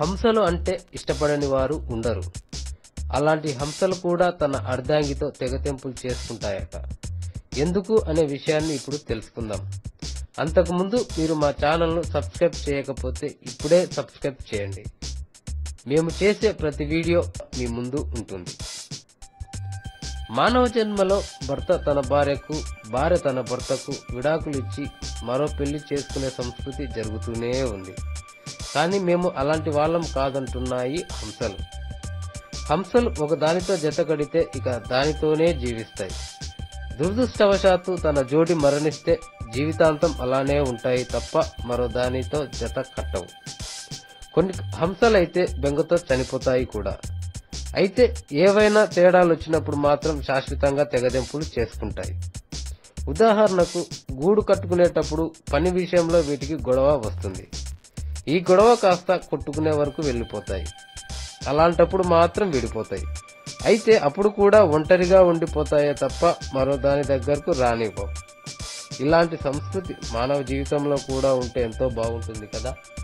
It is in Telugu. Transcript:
హంసలు అంటే ఇష్టపడని వారు ఉండరు అలాంటి హంసలు కూడా తన అర్ధాంగితో తెగతెంపులు చేసుకుంటాయట ఎందుకు అనే విషయాన్ని ఇప్పుడు తెలుసుకుందాం అంతకుముందు మీరు మా ఛానల్ను సబ్స్క్రైబ్ చేయకపోతే ఇప్పుడే సబ్స్క్రైబ్ చేయండి మేము చేసే ప్రతి వీడియో మీ ముందు ఉంటుంది మానవ జన్మలో భర్త తన భార్యకు భార్య తన భర్తకు విడాకులు ఇచ్చి మరో పెళ్లి చేసుకునే సంస్కృతి జరుగుతూనే ఉంది కానీ మేము అలాంటి వాళ్ళం కాదంటున్నాయి హంసలు హంసలు ఒక దానితో జత కడితే ఇక దానితోనే జీవిస్తాయి దురదృష్టవశాత్తు తన జోడి మరణిస్తే జీవితాంతం అలానే ఉంటాయి తప్ప మరో దానితో జత కట్టవు కొన్ని హంసలైతే బెంగతో చనిపోతాయి కూడా అయితే ఏవైనా తేడాలు వచ్చినప్పుడు మాత్రం శాశ్వతంగా తెగదెంపులు చేసుకుంటాయి ఉదాహరణకు గూడు కట్టుకునేటప్పుడు పని విషయంలో వీటికి గొడవ వస్తుంది ఈ గొడవ కాస్త కొట్టుకునే వరకు వెళ్ళిపోతాయి అలాంటప్పుడు మాత్రం విడిపోతాయి అయితే అప్పుడు కూడా ఒంటరిగా ఉండిపోతాయే తప్ప మరో దాని దగ్గరకు రానివ్వవు ఇలాంటి సంస్కృతి మానవ జీవితంలో కూడా ఉంటే ఎంతో బాగుంటుంది కదా